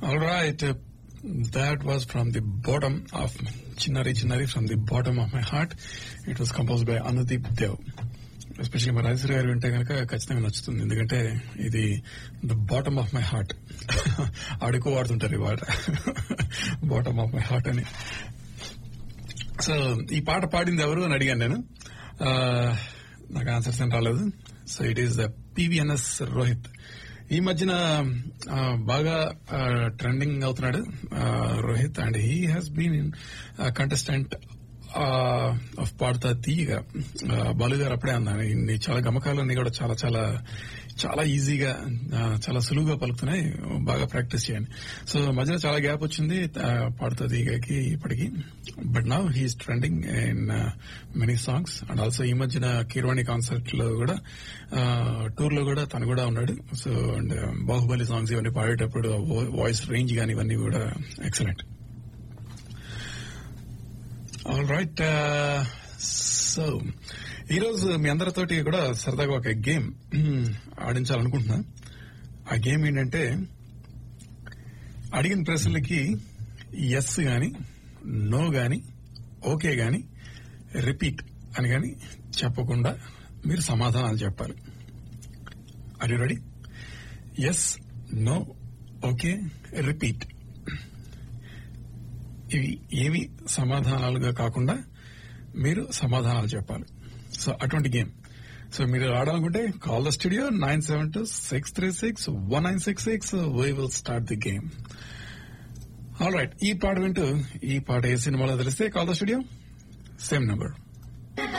All right. Uh, that was from the bottom of Chinnari Chinnari, from the bottom of my heart. It was composed by Anudeep Dev. Especially మా రాజేశ్వరి గారు వింటే కనుక ఖచ్చితంగా నచ్చుతుంది ఎందుకంటే ఇది the bottom of my heart ఆడుకో వాడుతుంటారు ఈ పాట బాటమ్ ఆఫ్ మై హార్ట్ అని సో ఈ పాట పాడింది ఎవరు అని అడిగాను నేను ఆ, నాకు ఆన్సర్స్ ఏం రాలేదు so it is the PVNS Rohit ఈ మధ్యన ఆ, బాగా ట్రెండింగ్ అవుతున్నాడు ఆ, Rohit and he has been in contestant of Padutha Theeyaga ఆ, బాలు గారు అప్పుడే అన్నాను ఇన్ని చాలా గమకాలన్నీ కూడా చాలా చాలా చాలా ఈజీగా ఆ, చాలా సులువుగా పలుకుతున్నాయి బాగా ప్రాక్టీస్ చేయండి సో మధ్యలో చాలా గ్యాప్ వచ్చింది ఆ, పాడుతా తీగకి ఇప్పటికి but now he is trending in many songs and also ఈ మధ్యన కీర్వాణి కాన్సర్ట్ లో కూడా టూర్ లో కూడా తను కూడా ఉన్నాడు సో అండ్ బాహుబలి సాంగ్స్ ఇవన్నీ పాడేటప్పుడు వాయిస్ రేంజ్ కానీ ఇవన్నీ కూడా ఎక్సలెంట్ ఆల్ రైట్ సో ఈరోజు మీ అందరితోటి కూడా సరదాగా ఒక గేమ్ ఆడించాలనుకుంటున్నా ఆ గేమ్ ఏంటంటే అడిగిన ప్రశ్నలకి ఎస్ గాని నో గాని ఓకే గాని రిపీట్ అని గాని చెప్పకుండా మీరు సమాధానాలు చెప్పాలి అది ready yes no okay repeat ఇవి ఏమి సమాధానాలుగా కాకుండా మీరు సమాధానాలు చెప్పాలి సో అటువంటి గేమ్ సో మీరు ఆడాలనుకుంటే call the studio nine seven two six three six one nine six six we will start the game all right ఈ పాట వింటూ ఈ పాట ఏ సినిమాలో తెలిస్తే call the studio same number